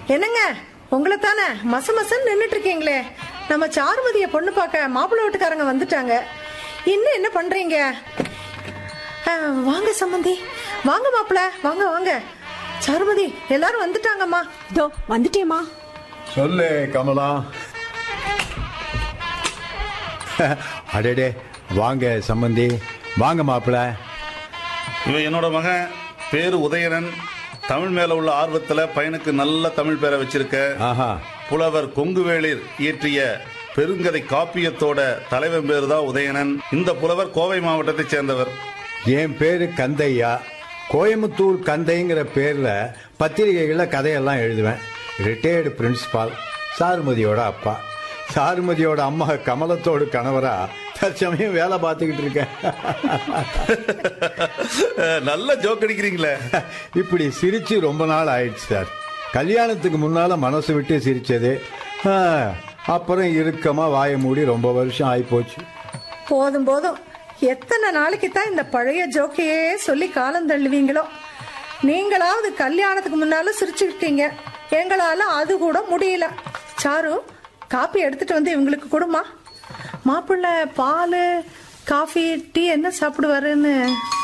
என்னங்க உங்களை தானே மச மசன்னு நின்னுட்டு இருக்கீங்களே நம்ம சாருமதிய பொண்ணு பார்க்க மாப்பிள்ளை வீட்டுக்காரங்க வந்துட்டாங்க இன்னும் என்ன பண்றீங்க ஆ, வாங்க சம்மந்தி வாங்க மாப்பிள்ள வாங்க வாங்க சாருமதி எல்லாரும் வந்துட்டாங்கம்மா இதோ வந்துட்டேம்மா சொல்லு கமலா அடடே வாங்க சம்பந்தி வாங்க மாப்பிள்ள இவன் என்னோட மகன் பேரு உதயணன் தமிழ் மேல உள்ள ஆர்வத்துல பையனுக்கு நல்ல தமிழ் பேரை வச்சிருக்க ஆஹா புலவர் கொங்குவேளிர் இயற்றிய பெருங்கதை காப்பியத்தோட தலைவன் பேரு தான் உதயணன் இந்த புலவர் கோவை மாவட்டத்தைச் சேர்ந்தவர் என் பேரு கந்தையா கோயம்புத்தூர் கந்தைங்கிற பேர்ல பத்திரிகைகள்ல கதையெல்லாம் எழுதுவேன் ரிட்டையர்டு பிரின்சிபால் சாருமதியோட அப்பா சாருமதியோட அம்மா கமலத்தோடு கணவரா தற்சமயம் வேலை பார்த்துக்கிட்டு இருக்கேன் நல்ல ஜோக் அடிக்கிறீங்களே இப்படி சிரிச்சு ரொம்ப நாள் ஆயிடுச்சு சார் கல்யாணத்துக்கு முன்னால மனசு விட்டு சிரிச்சது ஆ, அப்புறம் இறுக்கமா வாயை மூடி ரொம்ப வருஷம் ஆயிப்போச்சு போதும் போதும் எத்தனை நாளைக்கு தான் இந்த பழைய ஜோக்கையே சொல்லி காலம் தள்ளுவீங்களோ நீங்களாவது கல்யாணத்துக்கு முன்னால சிரிச்சுக்கிட்டீங்க எங்களால அது கூட முடியல சாரு காப்பி எடுத்துட்டு வந்து இவங்களுக்கு கொடுமா மாப்பிள்ளை பால் காஃபி டீ என்ன சாப்பிடுவாருன்னு